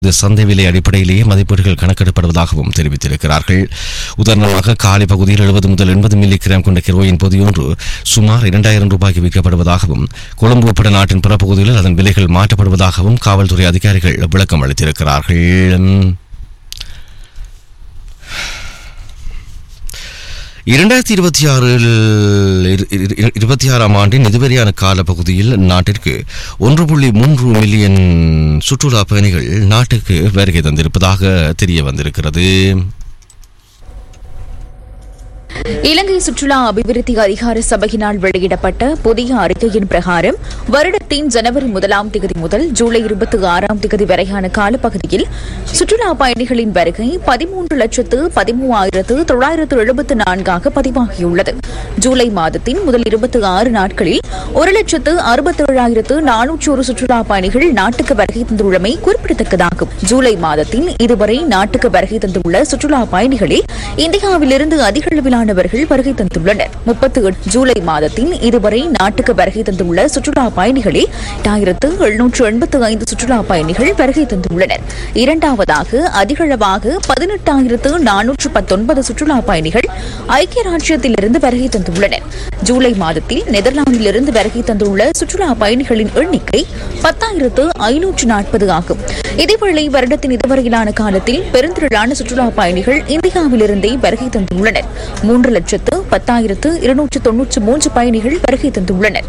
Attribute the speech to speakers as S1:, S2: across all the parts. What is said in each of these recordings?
S1: இது சந்தை விலை அடிப்படையிலேயே மதிப்பீடுகள் கணக்கெடுப்படுவதாகவும் தெரிவித்திருக்கிறார்கள் உதாரணமாக காலி பகுதியில் எழுபது முதல் எண்பது மில்லி கிராம் கொண்ட கிரோயின் பொதியொன்று சுமார் இரண்டாயிரம் ரூபாய்க்கு விற்கப்படுவதாகவும் கொழும்பு உட்பட நாட்டின் பிற பகுதிகளில் அதன் விலைகள் மாற்றப்படுவதாகவும் காவல்துறை அதிகாரிகள் விளக்கம் அளித்திருக்கிறார்கள் இரண்டாயிரத்தி இருபத்தி ஆறில் இருபத்தி ஆறாம் ஆண்டின் இதுவரையான காலப்பகுதியில் நாட்டிற்கு ஒன்று புள்ளி மூன்று மில்லியன் சுற்றுலா பயணிகள் நாட்டுக்கு வருகை தந்திருப்பதாக தெரிய வந்திருக்கிறது
S2: இலங்கை சுற்றுலா அபிவிருத்தி அதிகார சபையினால் வெளியிடப்பட்ட புதிய அறிக்கையின் பிரகாரம் வருடத்தின் ஜனவரி முதலாம் தேதி முதல் ஜூலை இருபத்தி ஆறாம் தேதி வரையான காலப்பகுதியில் சுற்றுலா பயணிகளின் வருகை பதிமூன்று லட்சத்து பதிமூவாயிரத்து தொள்ளாயிரத்து எழுபத்து நான்காக பதிவாகியுள்ளது ஜூலை மாதத்தின் முதல் இருபத்தி ஆறு நாட்களில் ஒரு லட்சத்து அறுபத்தேழாயிரத்து நானூற்று ஒரு சுற்றுலா பயணிகள் நாட்டுக்கு வருகை தந்துள்ளமை குறிப்பிடத்தக்கதாகும் ஜூலை மாதத்தில் இதுவரை நாட்டுக்கு வருகை தந்துள்ள சுற்றுலா பயணிகளில் இந்தியாவிலிருந்து அதிக அளவிலானவர்கள் வருகை தந்துள்ளனர் முப்பத்தி ஜூலை மாதத்தில் இதுவரை நாட்டுக்கு வருகை தந்துள்ள சுற்றுலா பயணிகளில் எட்டாயிரத்து எழுநூற்று எண்பத்து ஐந்து சுற்றுலா பயணிகள் வருகை தந்துள்ளனர் இரண்டாவதாக அதிகளவாக பதினெட்டாயிரத்து நானூற்று பத்தொன்பது சுற்றுலா பயணிகள் ஐக்கிய ராஜ்யத்திலிருந்து வருகை தந்துள்ளனர் ஜூலை மாதத்தில் நெதர்லாந்திலிருந்து வருகை தந்துள்ள சுற்றுலா பயணிகளின் எண்ணிக்கை பத்தாயிரத்து ஐநூற்று நாற்பது ஆகும் இதேவேளை வருடத்தின் இதுவரையிலான காலத்தில் பெருந்திரளான சுற்றுலா பயணிகள் இந்தியாவிலிருந்தே வருகை தந்துள்ளனர் மூன்று லட்சத்து பத்தாயிரத்து இருநூற்று தொன்னூற்று மூன்று பயணிகள் வருகை தந்துள்ளனர்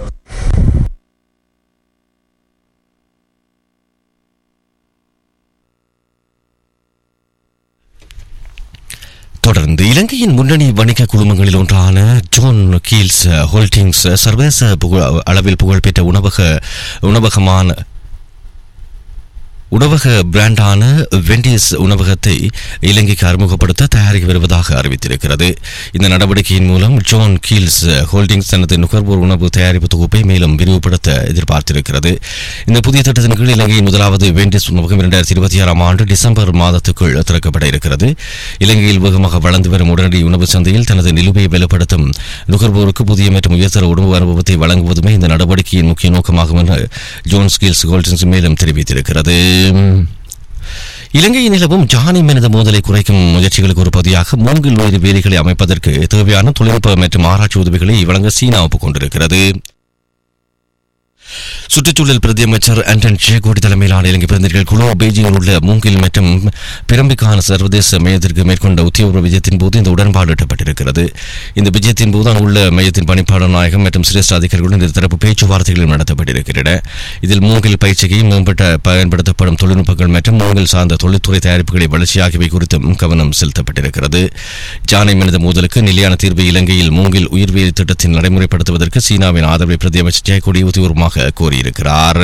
S1: தொடர்ந்து இலங்கையின் முன்னணி வணிக குழுமங்களில் ஒன்றான ஜோன் கீல்ஸ் ஹோல்டிங்ஸ் சர்வதேச புகழ் அளவில் புகழ்பெற்ற உணவக உணவகமான உணவக பிராண்டான வெண்டிஸ் உணவகத்தை இலங்கைக்கு அறிமுகப்படுத்த தயாரிக்க வருவதாக அறிவித்திருக்கிறது இந்த நடவடிக்கையின் மூலம் ஜோன் கீல்ஸ் ஹோல்டிங்ஸ் தனது நுகர்வோர் உணவு தயாரிப்பு தொகுப்பை மேலும் விரிவுபடுத்த எதிர்பார்த்திருக்கிறது இந்த புதிய திட்டத்தின் கீழ் இலங்கையின் முதலாவது வெண்டிஸ் உணவகம் இரண்டாயிரத்தி இருபத்தி ஆறாம் ஆண்டு டிசம்பர் மாதத்துக்குள் திறக்கப்பட இருக்கிறது இலங்கையில் வேகமாக வளர்ந்து வரும் உடனடி உணவு சந்தையில் தனது நிலுவையை வலுப்படுத்தும் நுகர்வோருக்கு புதிய மற்றும் உயர்தர உணவு அனுபவத்தை வழங்குவதுமே இந்த நடவடிக்கையின் முக்கிய நோக்கமாகும் என்று ஜோன் ஸ்கில்ஸ் ஹோல்டிங்ஸ் மேலும் தெரிவித்திருக்கிறது இலங்கையில் நிலவும் ஜானி மனித மோதலை குறைக்கும் முயற்சிகளுக்கு ஒரு பகுதியாக மூங்கில் வேறு வேலிகளை அமைப்பதற்கு தேவையான தொழில்நுட்ப மற்றும் ஆராய்ச்சி உதவிகளை வழங்க சீனா ஒப்புக் கொண்டிருக்கிறது சுற்றுச்சூழல் பிரதி அமைச்சர் ஆண்டன் ஷேகோடி தலைமையிலான இலங்கை பிரதிநிதிகள் குழு பெய்ஜிங்கில் உள்ள மூங்கில் மற்றும் பிரம்பிக்கான சர்வதேச மையத்திற்கு மேற்கொண்ட உத்தியோக விஜயத்தின் போது இந்த உடன்பாடு எட்டப்பட்டிருக்கிறது இந்த விஜயத்தின் போது அங்குள்ள மையத்தின் பணிப்பாளர் நாயகம் மற்றும் சிரேஷ்ட அதிகாரிகளுடன் இந்த தரப்பு பேச்சுவார்த்தைகளும் நடத்தப்பட்டிருக்கின்றன இதில் மூங்கில் பயிற்சிக்கு மேம்பட்ட பயன்படுத்தப்படும் தொழில்நுட்பங்கள் மற்றும் மூங்கில் சார்ந்த தொழில்துறை தயாரிப்புகளை வளர்ச்சி ஆகியவை குறித்தும் கவனம் செலுத்தப்பட்டிருக்கிறது ஜானை மனித மோதலுக்கு நிலையான தீர்வு இலங்கையில் மூங்கில் உயிர்வேலி திட்டத்தின் நடைமுறைப்படுத்துவதற்கு சீனாவின் ஆதரவை பிரதி அமைச்சர் ஜெயக்கொடி உத்தியோகமாக கோரியிருக்கிறார்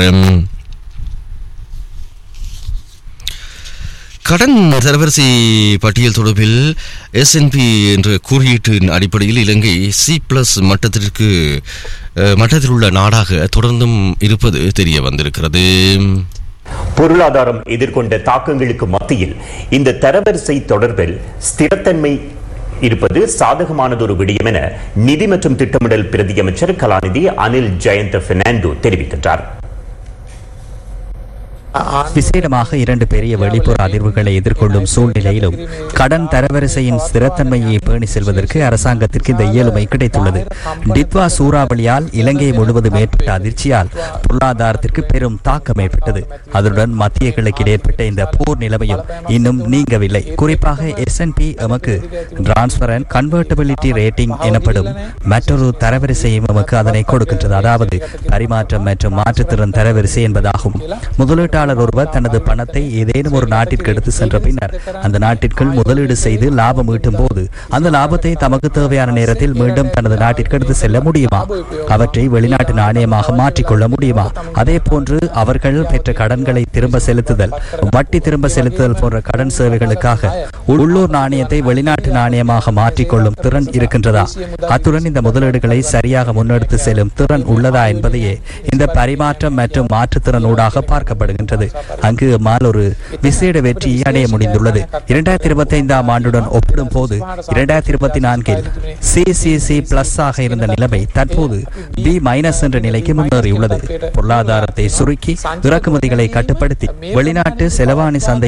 S1: கடன் தரவரிசை பட்டியல் தொடர்பில் எஸ்என்பி என்ற குறியீட்டின் அடிப்படையில் இலங்கை சி பிளஸ் மட்டத்திற்கு அஹ், மட்டத்தில் உள்ள நாடாக தொடர்ந்தும் இருப்பது தெரிய வந்திருக்கிறது
S3: பொருளாதாரம் எதிர்கொண்ட தாக்கங்களுக்கு மத்தியில் இந்த தரவரிசை தொடர்பில் ஸ்திரத்தன்மை இருப்பது சாதகமானதொரு விடயம் என நிதி மற்றும் திட்டமிடல் பிரதியமைச்சர் கலாநிதி அனில் ஜெயந்த பெர்னாண்டோ தெரிவிக்கின்றார்
S4: விசேடமாக இரண்டு பெரிய வெளிப்புற அதிர்வுகளை எதிர்கொள்ளும் சூழ்நிலையிலும் கடன் தரவரிசையின் ஸ்திரத்தன்மையை பேணி செல்வதற்கு அரசாங்கத்திற்கு இந்த இயலுமை கிடைத்துள்ளது டித்வா சூறாவளியால் இலங்கை முழுவதும் ஏற்பட்ட அதிர்ச்சியால் பொருளாதாரத்திற்கு பெரும் தாக்கம் ஏற்பட்டது அதனுடன் மத்திய கிழக்கில் ஏற்பட்ட இந்த போர் நிலைமையும் இன்னும் நீங்கவில்லை குறிப்பாக எஸ்என்பி எமக்கு டிரான்ஸ்பர் அண்ட் கன்வெர்டபிலிட்டி ரேட்டிங் எனப்படும் மற்றொரு தரவரிசையும் எமக்கு அதனை கொடுக்கின்றது அதாவது பரிமாற்றம் மற்றும் மாற்றுத்திறன் தரவரிசை என்பதாகும் முதலீட்டாளர் ஒருவர் தனது பணத்தை ஏதேனும் ஒரு நாட்டிற்கு எடுத்து சென்ற பின்னர் அந்த நாட்டிற்குள் முதலீடு செய்து லாபம் ஈட்டும் போது அந்த லாபத்தை தமக்கு தேவையான நேரத்தில் மீண்டும் தனது நாட்டிற்கு எடுத்து செல்ல முடியுமா அவற்றை வெளிநாட்டு நாணயமாக மாற்றிக்கொள்ள முடியுமா அதே போன்று அவர்கள் பெற்ற கடன்களை திரும்ப செலுத்துதல் வட்டி திரும்ப செலுத்துதல் போன்ற கடன் சேவைகளுக்காக உள்ளூர் நாணயத்தை வெளிநாட்டு நாணயமாக மாற்றிக்கொள்ளும் திறன் இருக்கின்றதா அத்துடன் இந்த முதலீடுகளை சரியாக முன்னெடுத்து செல்லும் திறன் உள்ளதா என்பதையே இந்த பரிமாற்றம் மற்றும் மாற்றுத்திறன் ஊடாக பார்க்கப்படுகின்றது சென்றது அங்கு மால் ஒரு விசேட வெற்றியை அடைய முடிந்துள்ளது இரண்டாயிரத்தி இருபத்தி ஐந்தாம் ஆண்டுடன் ஒப்பிடும் போது இரண்டாயிரத்தி இருபத்தி நான்கில் சிசிசி பிளஸ் ஆக இருந்த நிலைமை தற்போது பி மைனஸ் என்ற நிலைக்கு முன்னேறியுள்ளது பொருளாதாரத்தை சுருக்கி இறக்குமதிகளை கட்டுப்படுத்தி வெளிநாட்டு செலவாணி சந்தை